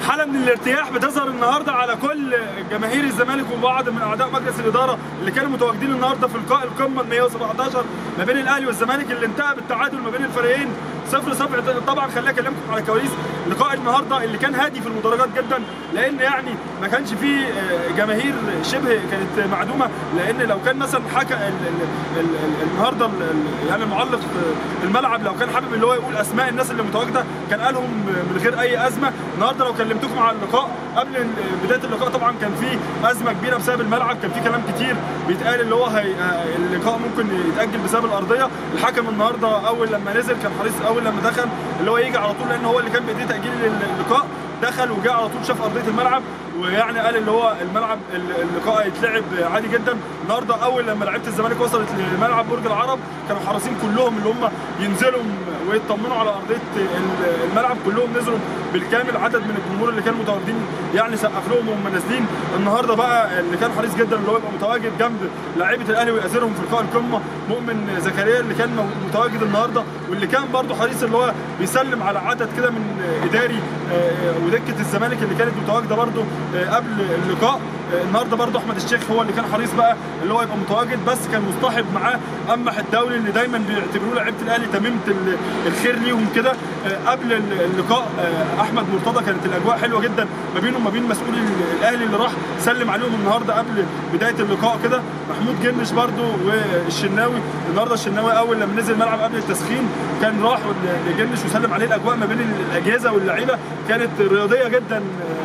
حاله من الارتياح بتظهر النهارده على كل جماهير الزمالك وبعض من اعضاء مجلس الاداره اللي كانوا متواجدين النهارده في لقاء القمه ال 117 ما بين الاهلي والزمالك اللي انتهى بالتعادل ما بين الفريقين صفر صفر طبعا خليني اكلمكم على كواليس لقاء النهارده اللي كان هادي في المدرجات جدا لان يعني ما كانش فيه جماهير شبه كانت معدومه لان لو كان مثلا حكى ال ال ال ال النهارده ال ال يعني المعلق الملعب لو كان حابب اللي هو يقول اسماء الناس اللي متواجده كان قالهم من غير اي ازمه النهارده لو كلمتكم على اللقاء قبل بدايه اللقاء طبعا كان في ازمه كبيره بسبب الملعب كان في كلام كتير بيتقال اللي هو هي اللقاء ممكن يتاجل بسبب الارضيه الحكم النهارده اول لما نزل كان حريص اول لما دخل اللي هو يجي على طول لان هو اللي كان بايديه تاجيل اللقاء دخل وجاء على طول شاف ارضيه الملعب ويعني قال اللي هو الملعب اللقاء هيتلعب عادي جدا النهارده اول لما لعيبه الزمالك وصلت لملعب برج العرب كانوا حريصين كلهم اللي هم ينزلوا ويطمنوا على ارضيه الملعب كلهم نزلوا بالكامل عدد من الجمهور اللي كانوا متواجدين يعني سقف لهم وهم نازلين النهارده بقى اللي كان حريص جدا اللي هو يبقى متواجد جنب لعيبه الاهلي ويأزرهم في لقاء القمه مؤمن زكريا اللي كان متواجد النهارده واللي كان برضه حريص اللي هو بيسلم على عدد كده من اداري ودكه الزمالك اللي كانت متواجده برضه قبل اللقاء النهارده برضه احمد الشيخ هو اللي كان حريص بقى اللي هو يبقى متواجد بس كان مصطحب معاه امح الدولي اللي دايما بيعتبروه لعيبه الاهلي تميمه الخير ليهم كده قبل اللقاء احمد مرتضى كانت الاجواء حلوه جدا ما بينه وما بين مسؤولي الاهلي اللي راح سلم عليهم النهارده قبل بدايه اللقاء كده محمود جنش برضه والشناوي النهارده الشناوي اول لما نزل الملعب قبل التسخين كان راح لجنش وسلم عليه الاجواء ما بين الاجهزه واللعيبه كانت رياضيه جدا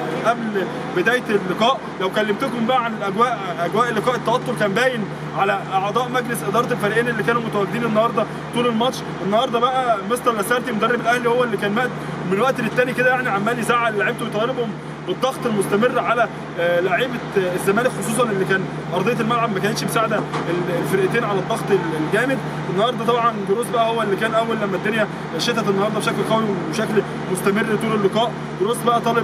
قبل بدايه اللقاء لو كلمتكم بقى عن الاجواء اجواء اللقاء التوتر كان باين على اعضاء مجلس اداره الفريقين اللي كانوا متواجدين النهارده طول الماتش النهارده بقى مستر لاسارتي مدرب الاهلي هو اللي كان من وقت للتاني كده يعني عمال يزعل لعيبته ويطالبهم بالضغط المستمر على لعيبه الزمالك خصوصا اللي كان ارضيه الملعب ما كانتش مساعده الفرقتين على الضغط الجامد النهارده طبعا جروس بقى هو اللي كان اول لما الدنيا شتت النهارده بشكل قوي وبشكل مستمر طول اللقاء جروس بقى طالب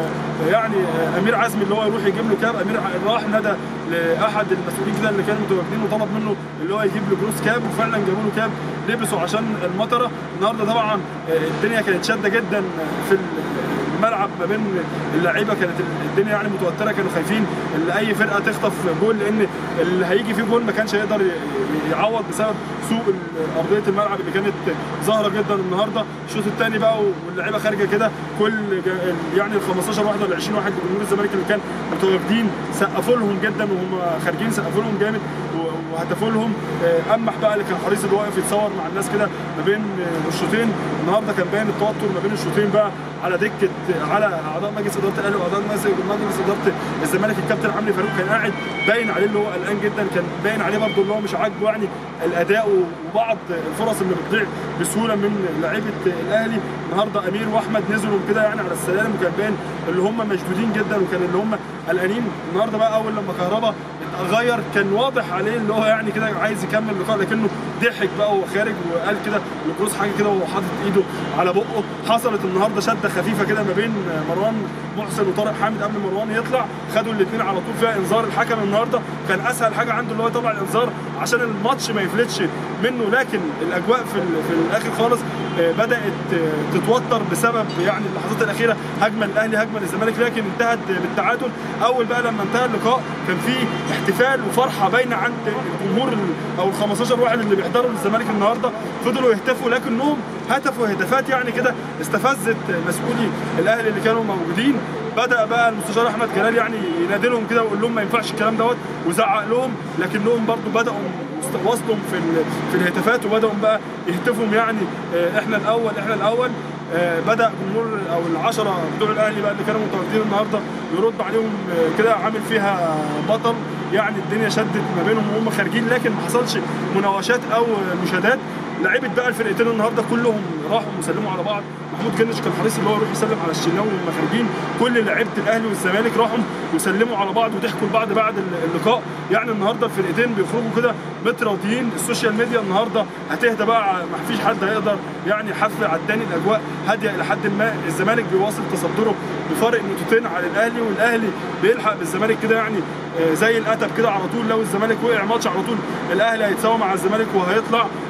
يعني امير عزمي اللي هو يروح يجيب له كاب امير راح ندى لاحد المسؤولين كده اللي كانوا متواجدين وطلب منه اللي هو يجيب له جروس كاب وفعلا جابوا له كاب لبسه عشان المطره النهارده طبعا الدنيا كانت شاده جدا في الملعب ما بين اللعيبه كانت الدنيا يعني متوتره كانوا خايفين ان اي فرقه تخطف جول لان اللي هيجي فيه جول ما كانش هيقدر يعوض بسبب سوء ارضيه الملعب اللي كانت ظاهره جدا النهارده الشوط الثاني بقى واللعيبه خارجه كده كل يعني ال 15 واحد ولا 20 واحد جمهور الزمالك اللي كان متواجدين سقفوا لهم جدا وهم خارجين سقفوا لهم جامد وهتفوا لهم امح بقى اللي كان حريص اللي واقف يتصور مع الناس كده ما بين الشوطين النهارده كان باين التوتر ما بين الشوطين بقى على دكه على اعضاء مجلس اداره الاهلي واعضاء مجلس اداره الزمالك الكابتن عمرو فاروق كان قاعد باين عليه اللي هو قلقان جدا كان باين عليه برضه اللي هو مش عاجبه يعني الاداء وبعض الفرص اللي بتضيع بسهوله من لعيبه الاهلي النهارده امير واحمد نزلوا كده يعني على السلالم وكان باين اللي هم مشدودين جدا وكان اللي هم قلقانين النهارده بقى اول لما كهربا غير كان واضح عليه اللي هو يعني كده عايز يكمل اللقاء لكنه ضحك بقى وهو خارج وقال كده لكروس حاجه كده وهو حاطط ايده على بقه حصلت النهارده شده خفيفه كده ما بين مروان محسن وطارق حامد قبل مروان يطلع خدوا الاثنين على طول فيها انذار الحكم النهارده كان اسهل حاجه عنده اللي هو يطلع الانذار عشان الماتش ما يفلتش منه لكن الاجواء في في الاخر خالص بدات تتوتر بسبب يعني اللحظات الاخيره هجمه الاهلي هجمه للزمالك لكن انتهت بالتعادل اول بقى لما انتهى اللقاء كان في احتفال وفرحه باينه عند الجمهور او ال 15 واحد اللي بيحضروا للزمالك النهارده فضلوا يهتفوا لكنهم هتفوا هتافات يعني كده استفزت مسؤولي الاهلي اللي كانوا موجودين بدا بقى المستشار احمد جلال يعني ينادي لهم كده ويقول لهم ما ينفعش الكلام دوت وزعق لهم لكنهم برضو بداوا وصلوا في في الهتافات وبداوا بقى يهتفوا يعني احنا الاول احنا الاول بدا جمهور او العشره بتوع الاهلي بقى اللي كانوا متواجدين النهارده يرد عليهم كده عامل فيها بطل يعني الدنيا شدت ما بينهم وهم خارجين لكن ما حصلش مناوشات او مشادات لعيبه بقى الفرقتين النهارده كلهم راحوا وسلموا على بعض محمود جنش كان حريص اللي هو يروح يسلم على الشناوي وهم خارجين كل لعيبه الاهلي والزمالك راحوا وسلموا على بعض وضحكوا لبعض بعد اللقاء يعني النهارده الفرقتين بيخرجوا كده متراضيين السوشيال ميديا النهارده هتهدى بقى ما فيش حد هيقدر يعني حفل على التاني الاجواء هاديه الى حد ما الزمالك بيواصل تصدره بفارق نقطتين على الاهلي والاهلي بيلحق بالزمالك كده يعني زي الاتب كده على طول لو الزمالك وقع ماتش على طول الاهلي هيتساوى مع الزمالك وهيطلع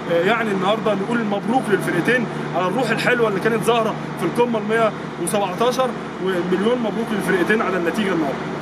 آه، يعني النهارده نقول مبروك للفرقتين على الروح الحلوه اللي كانت ظاهره في القمه ال 117 ومليون مبروك للفرقتين على النتيجه النهارده